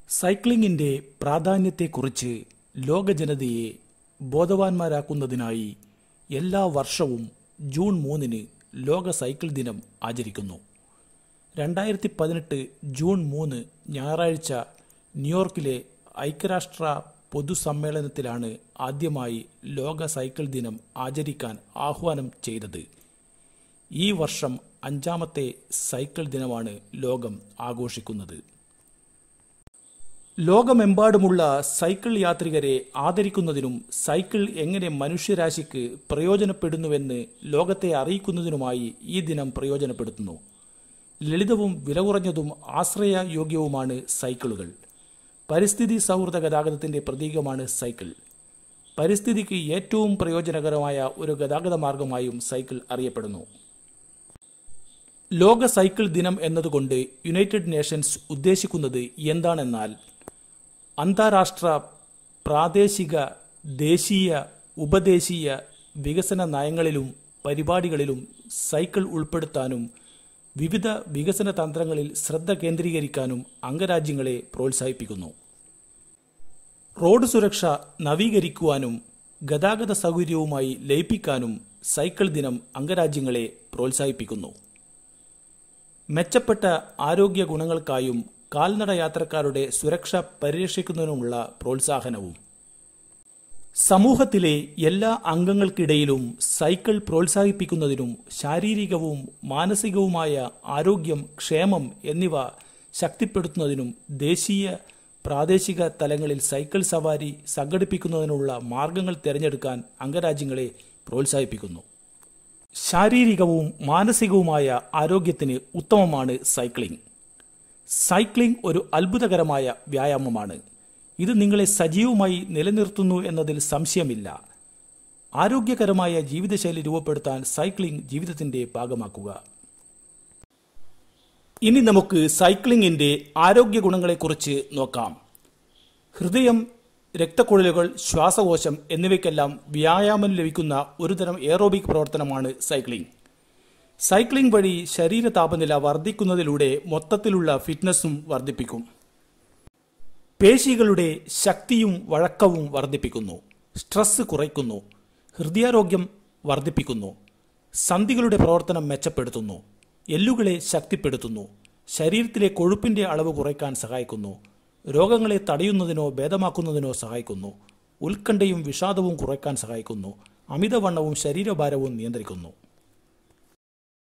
സൈക്ലിങ്ങിന്റെ പ്രാധാന്യത്തെക്കുറിച്ച് ലോക ജനതയെ ബോധവാന്മാരാക്കുന്നതിനായി എല്ലാ വർഷവും ജൂൺ മൂന്നിന് ലോക സൈക്കിൾ ദിനം ആചരിക്കുന്നു രണ്ടായിരത്തി പതിനെട്ട് ജൂൺ മൂന്ന് ഞായറാഴ്ച ന്യൂയോർക്കിലെ ഐക്യരാഷ്ട്ര പൊതുസമ്മേളനത്തിലാണ് ആദ്യമായി ലോക സൈക്കിൾ ദിനം ആചരിക്കാൻ ആഹ്വാനം ചെയ്തത് ഈ വർഷം അഞ്ചാമത്തെ സൈക്കിൾ ദിനമാണ് ലോകം ആഘോഷിക്കുന്നത് ലോകമെമ്പാടുമുള്ള സൈക്കിൾ യാത്രികരെ ആദരിക്കുന്നതിനും സൈക്കിൾ എങ്ങനെ മനുഷ്യരാശിക്ക് പ്രയോജനപ്പെടുന്നുവെന്ന് ലോകത്തെ അറിയിക്കുന്നതിനുമായി ഈ ദിനം പ്രയോജനപ്പെടുത്തുന്നു ലളിതവും വില കുറഞ്ഞതും ആശ്രയയോഗ്യവുമാണ് സൈക്കിളുകൾ പരിസ്ഥിതി സൗഹൃദ ഗതാഗതത്തിന്റെ പ്രതീകമാണ് സൈക്കിൾ പരിസ്ഥിതിക്ക് ഏറ്റവും പ്രയോജനകരമായ ഒരു ഗതാഗത മാർഗമായും സൈക്കിൾ അറിയപ്പെടുന്നു ലോക സൈക്കിൾ ദിനം എന്നതുകൊണ്ട് യുണൈറ്റഡ് നേഷൻസ് ഉദ്ദേശിക്കുന്നത് എന്താണെന്നാൽ അന്താരാഷ്ട്ര പ്രാദേശിക ദേശീയ ഉപദേശീയ വികസന നയങ്ങളിലും പരിപാടികളിലും സൈക്കിൾ ഉൾപ്പെടുത്താനും വിവിധ വികസന തന്ത്രങ്ങളിൽ ശ്രദ്ധ കേന്ദ്രീകരിക്കാനും അംഗരാജ്യങ്ങളെ പ്രോത്സാഹിപ്പിക്കുന്നു റോഡ് സുരക്ഷ നവീകരിക്കുവാനും ഗതാഗത സൗകര്യവുമായി ലയിപ്പിക്കാനും സൈക്കിൾ ദിനം അംഗരാജ്യങ്ങളെ പ്രോത്സാഹിപ്പിക്കുന്നു മെച്ചപ്പെട്ട ആരോഗ്യ ഗുണങ്ങൾക്കായും കാൽനട യാത്രക്കാരുടെ സുരക്ഷ പരിരക്ഷിക്കുന്നതിനുമുള്ള പ്രോത്സാഹനവും സമൂഹത്തിലെ എല്ലാ അംഗങ്ങൾക്കിടയിലും സൈക്കിൾ പ്രോത്സാഹിപ്പിക്കുന്നതിനും ശാരീരികവും മാനസികവുമായ ആരോഗ്യം ക്ഷേമം എന്നിവ ശക്തിപ്പെടുത്തുന്നതിനും ദേശീയ പ്രാദേശിക തലങ്ങളിൽ സൈക്കിൾ സവാരി സംഘടിപ്പിക്കുന്നതിനുള്ള മാർഗങ്ങൾ തിരഞ്ഞെടുക്കാൻ അംഗരാജ്യങ്ങളെ പ്രോത്സാഹിപ്പിക്കുന്നു ശാരീരികവും മാനസികവുമായ ആരോഗ്യത്തിന് ഉത്തമമാണ് സൈക്ലിംഗ് സൈക്ലിംഗ് ഒരു അത്ഭുതകരമായ വ്യായാമമാണ് ഇത് നിങ്ങളെ സജീവമായി നിലനിർത്തുന്നു എന്നതിൽ സംശയമില്ല ആരോഗ്യകരമായ ജീവിതശൈലി രൂപപ്പെടുത്താൻ സൈക്ലിംഗ് ജീവിതത്തിന്റെ ഭാഗമാക്കുക ഇനി നമുക്ക് സൈക്ലിംഗിന്റെ ആരോഗ്യ ഗുണങ്ങളെക്കുറിച്ച് നോക്കാം ഹൃദയം രക്തക്കുഴലുകൾ ശ്വാസകോശം എന്നിവയ്ക്കെല്ലാം വ്യായാമം ലഭിക്കുന്ന ഒരുതരം എയറോബിക് പ്രവർത്തനമാണ് സൈക്ലിംഗ് സൈക്ലിംഗ് വഴി ശരീര താപനില വർദ്ധിക്കുന്നതിലൂടെ മൊത്തത്തിലുള്ള ഫിറ്റ്നസ്സും വർദ്ധിപ്പിക്കും പേശികളുടെ ശക്തിയും വഴക്കവും വർദ്ധിപ്പിക്കുന്നു സ്ട്രെസ് കുറയ്ക്കുന്നു ഹൃദയാരോഗ്യം വർദ്ധിപ്പിക്കുന്നു സന്ധികളുടെ പ്രവർത്തനം മെച്ചപ്പെടുത്തുന്നു എല്ലുകളെ ശക്തിപ്പെടുത്തുന്നു ശരീരത്തിലെ കൊഴുപ്പിന്റെ അളവ് കുറയ്ക്കാൻ സഹായിക്കുന്നു രോഗങ്ങളെ തടയുന്നതിനോ ഭേദമാക്കുന്നതിനോ സഹായിക്കുന്നു ഉത്കണ്ഠയും വിഷാദവും കുറയ്ക്കാൻ സഹായിക്കുന്നു അമിതവണ്ണവും ശരീരഭാരവും നിയന്ത്രിക്കുന്നു